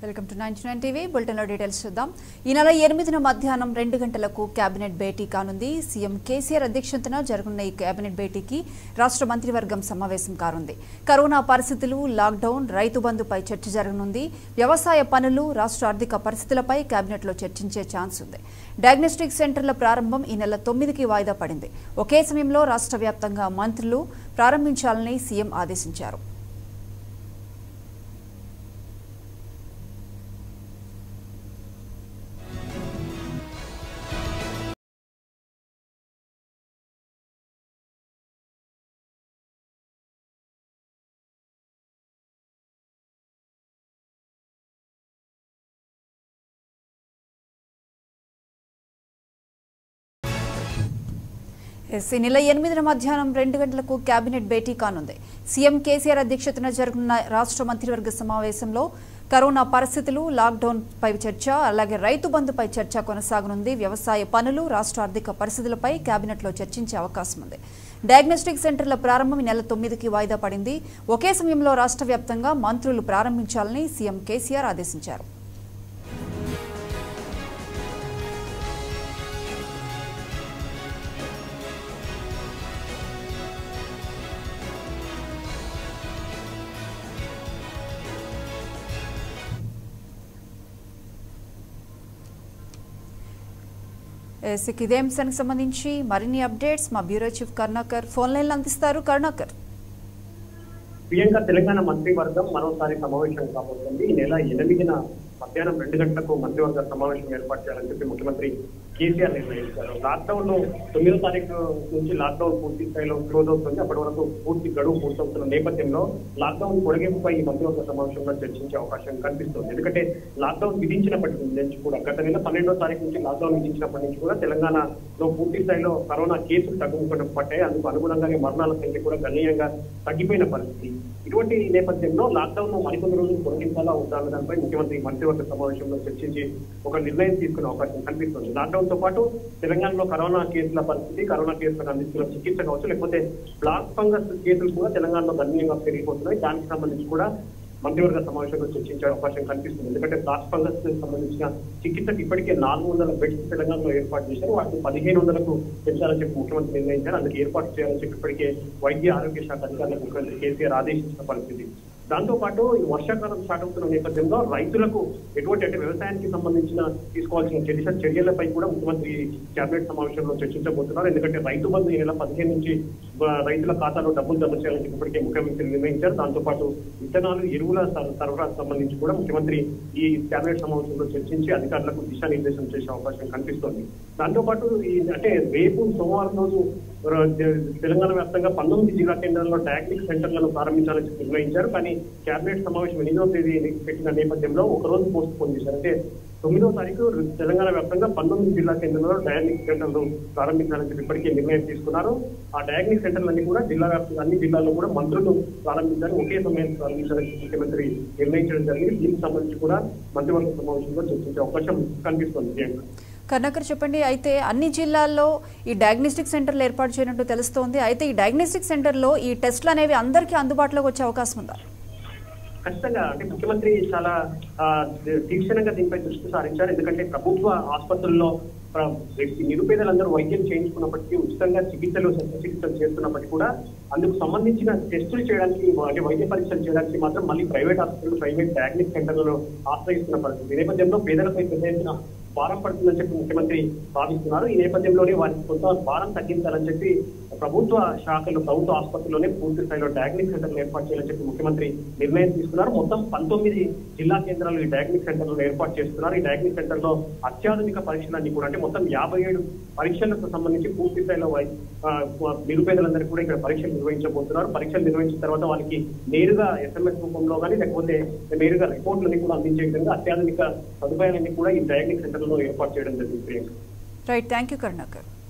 welcome to ninety nine TV బులెటిన్లో details చూద్దాం ఈ నెల ఎనిమిదిన మధ్యాహ్నం రెండు గంటలకు కేబినెట్ భేటీ కానుంది సీఎం కేసీఆర్ అధ్యక్షతన జరగనున్న ఈ కేబినెట్ భేటీకి రాష్ట్ర మంత్రివర్గం సమావేశం కానుంది కరోనా పరిస్థితులు లాక్డౌన్ రైతు బంధుపై చర్చ జరగనుంది వ్యవసాయ పనులు రాష్ట్ర ఆర్థిక పరిస్థితులపై కేబినెట్లో చర్చించే ఛాన్స్ ఉంది డయాగ్నోస్టిక్ సెంటర్ల ప్రారంభం ఈ నెల తొమ్మిదికి వాయిదా పడింది ఒకే సమయంలో రాష్ట్ర వ్యాప్తంగా మంత్రులు ప్రారంభించాలని సీఎం ఆదేశించారు ఎస్, ఈ నెల ఎనిమిదిన మధ్యాహ్నం రెండు గంటలకు కేబినెట్ భేటీ కానుంది సీఎం కేసీఆర్ అధ్యక్షతన జరగనున్న రాష్ట్ర మంత్రివర్గ సమావేశంలో కరోనా పరిస్థితులు లాక్డౌన్ పై చర్చ అలాగే రైతు బంధుపై చర్చ కొనసాగనుంది వ్యవసాయ పనులు రాష్ట్ర ఆర్థిక పరిస్థితులపై కేబినెట్లో చర్చించే అవకాశం ఉంది డయాగ్నోస్టిక్ సెంటర్ల ప్రారంభం ఈ నెల తొమ్మిదికి వాయిదా పడింది ఒకే సమయంలో రాష్ట్ర వ్యాప్తంగా మంత్రులు ప్రారంభించాలని సీఎం కేసీఆర్ ఆదేశించారు ఎస్, ఇక ఇదే అంశానికి సంబంధించి మరిన్ని అప్డేట్స్ మా బ్యూరో చీఫ్ కరుణాకర్ ఫోన్ లైన్లో అందిస్తారు కరుణాకర్ ప్రియాంక తెలంగాణ మంత్రివర్గం మరోసారి సమావేశం కాబోతుంది ఈ నెల ఎనిమిదిన మధ్యాహ్నం రెండు గంటలకు మంత్రివర్గ సమావేశం ఏర్పాటు చేయాలని చెప్పి ముఖ్యమంత్రి కేసీఆర్ నిర్ణయించారు లాక్డౌన్ లో తొమ్మిదో తారీఖు నుంచి లాక్డౌన్ పూర్తి స్థాయిలో క్లోజ్ అవుతుంది అప్పటి వరకు పూర్తి గడువు పూర్తవుతున్న నేపథ్యంలో లాక్డౌన్ పొడిగింపుపై ఈ మంత్రివర్గ సమావేశంలో చర్చించే అవకాశం కనిపిస్తుంది ఎందుకంటే లాక్డౌన్ విధించినప్పటి నుంచి కూడా గత నెల పన్నెండో తారీఖు నుంచి లాక్డౌన్ విధించినప్పటి నుంచి కూడా తెలంగాణలో పూర్తి స్థాయిలో కరోనా కేసులు తగ్గుముఖం పట్టాయి అందుకు అనుగుణంగానే మరణాల సంఖ్య కూడా గణనీయంగా తగ్గిపోయిన పరిస్థితి ఇటువంటి నేపథ్యంలో లాక్డౌన్ ను మరికొన్ని రోజులు పొడిగించాలా వద్దా అన్న దానిపై ముఖ్యమంత్రి మంత్రివర్గ సమావేశంలో చర్చించి ఒక నిర్ణయం తీసుకునే అవకాశం కనిపిస్తుంది లాక్డౌన్ తో పాటు తెలంగాణలో కరోనా కేసుల పరిస్థితి కరోనా కేసులకు అందిస్తున్న చికిత్స కావచ్చు లేకపోతే బ్లాక్ ఫంగస్ కేసులు కూడా తెలంగాణలో గణనీయంగా పెరిగిపోతున్నాయి దానికి సంబంధించి కూడా మంత్రివర్గ సమావేశంలో చర్చించే అవకాశం కనిపిస్తుంది ఎందుకంటే బ్లాక్ ఫంగస్ సంబంధించిన చికిత్సకు ఇప్పటికే నాలుగు వందల బెడ్స్ తెలంగాణలో ఏర్పాటు చేశారు వాటిని పదిహేను వందలకు పెంచాలని చెప్పి ముఖ్యమంత్రి నిర్ణయించారు అందుకు ఏర్పాటు చేయాలని చెప్పి ఇప్పటికే వైద్య ఆరోగ్య శాఖ అధికారులకు ముఖ్యమంత్రి కేసీఆర్ ఆదేశించిన పరిస్థితి దాంతో పాటు ఈ వర్షాకాలం స్టార్ట్ అవుతున్న నేపథ్యంలో రైతులకు ఎటువంటి అంటే వ్యవసాయానికి సంబంధించిన తీసుకోవాల్సిన చర్య చర్యలపై కూడా ముఖ్యమంత్రి కేబినెట్ సమావేశంలో చర్చించబోతున్నారు ఎందుకంటే రైతు బంధు ఈ నెల పదిహేను నుంచి ఆ, రైతుల ఖాతాలో డబ్బులు జమ చేయాలని చెప్పి ఇప్పటికే ముఖ్యమంత్రి నిర్ణయించారు దాంతో పాటు విత్తనాలు ఎరువుల సర- సరఫరాకు సంబంధించి కూడా ముఖ్యమంత్రి ఈ కేబినెట్ సమావేశంలో చర్చించి అధికారులకు దిశానిర్దేశం చేసే అవకాశం కనిపిస్తోంది దాంతో పాటు ఈ అంటే రేపు సోమవారం రోజు ఆ, తె- తెలంగాణ వ్యాప్తంగా పంతొమ్మిది జిల్లా కేంద్రాల్లో డయాగ్నిక్ సెంటర్లను ప్రారంభించాలని చెప్పి నిర్ణయించారు కానీ కేబినెట్ సమావేశం ఎనిమిదవ తేదీ పెట్టిన నేపథ్యంలో ఒక రోజు పోస్ట్ పోన్ చేశారు అంటే తొమ్మిదవ తారీఖు తెలంగాణ వ్యాప్తంగా పంతొమ్మిది జిల్లా కేంద్రంలో డయాగ్నిక్ సెంటర్లు ప్రారంభించాలని చెప్పి ఇప్పటికే నిర్ణయం తీసుకున్నారు ఆ డయాగ్నిక్ సెంటర్లన్నీ కూడా జిల్లా వ్యాప్తంగా అన్ని జిల్లాల్లో కూడా మంత్రులు ప్రారంభించాలని ఒకే సమయం ప్రారంభించాలని చెప్పి ముఖ్యమంత్రి నిర్ణయించడం జరిగింది దీనికి సంబంధించి కూడా మంత్రివర్గ సమావేశంలో చర్చించే అవకాశం కనిపిస్తుంది ప్రియాంక కర్ణాకర్ చెప్పండి అయితే అన్ని జిల్లాల్లో ఈ డయాగ్నోస్టిక్ సెంటర్లు ఏర్పాటు చేయనట్టు తెలుస్తోంది అయితే ఈ డయాగ్నోస్టిక్ సెంటర్లో ఈ టెస్టులు అనేవి అందరికీ అందుబాటులోకి వచ్చే అవకాశం ఉందా ఖచ్చితంగా అంటే ముఖ్యమంత్రి చాలా ఆ, తీక్షణంగా దీనిపై దృష్టి సారించారు ఎందుకంటే ప్రభుత్వ ఆసుపత్రుల్లో ప్ర- వ్యక్తి నిరుపేదలందరూ వైద్యం చేయించుకున్నప్పటికీ ఉచితంగా చికిత్సలు శస్త్రచికిత్సలు చేస్తున్నప్పటికీ కూడా అందుకు సంబంధించిన టెస్టులు చేయడానికి అంటే వైద్య పరీక్షలు చేయడానికి మాత్రం మళ్ళీ ప్రైవేట్ ఆసుపత్రులు ప్రైవేట్ డయాగ్నిక్ సెంటర్లను ఆశ్రయిస్తున్న పరిస్థితి ఈ నేపథ్యంలో పేదలపై పెద్ద ఎత్తున భారం పడుతుందని చెప్పి ముఖ్యమంత్రి భావిస్తున్నారు ఈ నేపథ్యంలోనే వారికి కొంత భారం తగ్గించాలని చెప్పి ప్రభుత్వ శాఖలు ప్రభుత్వ ఆసుపత్రిలోనే పూర్తి స్థాయిలో డయాగ్నిక్ సెంటర్లు ఏర్పాటు చేయాలని చెప్పి ముఖ్యమంత్రి నిర్ణయం తీసుకున్నారు మొత్తం పంతొమ్మిది జిల్లా కేంద్రాలు ఈ డయాగ్నిక్ సెంటర్లను ఏర్పాటు చేస్తున్నారు ఈ డయాగ్నిక్ సెంటర్ లో అత్యాధునిక పరీక్షలన్నీ కూడా అంటే మొత్తం యాభై ఏడు పరీక్షలకు సంబంధించి పూర్తి స్థాయిలో వై- ఆ, నిరుపేదలందరికీ కూడా ఇక్కడ పరీక్షలు నిర్వహించబోతున్నారు పరీక్షలు నిర్వహించిన తర్వాత వాళ్ళకి నేరుగా ఎస్ఎంఎస్ రూపంలో కానీ లేకపోతే నేరుగా రిపోర్ట్లన్నీ కూడా అందించే విధంగా అత్యాధునిక సదుపాయాలన్నీ కూడా ఈ డయాగ్నిక్ సెంటర్ లో ఏర్పాటు చేయడం జరిగింది Priyanka right thank you Karunakar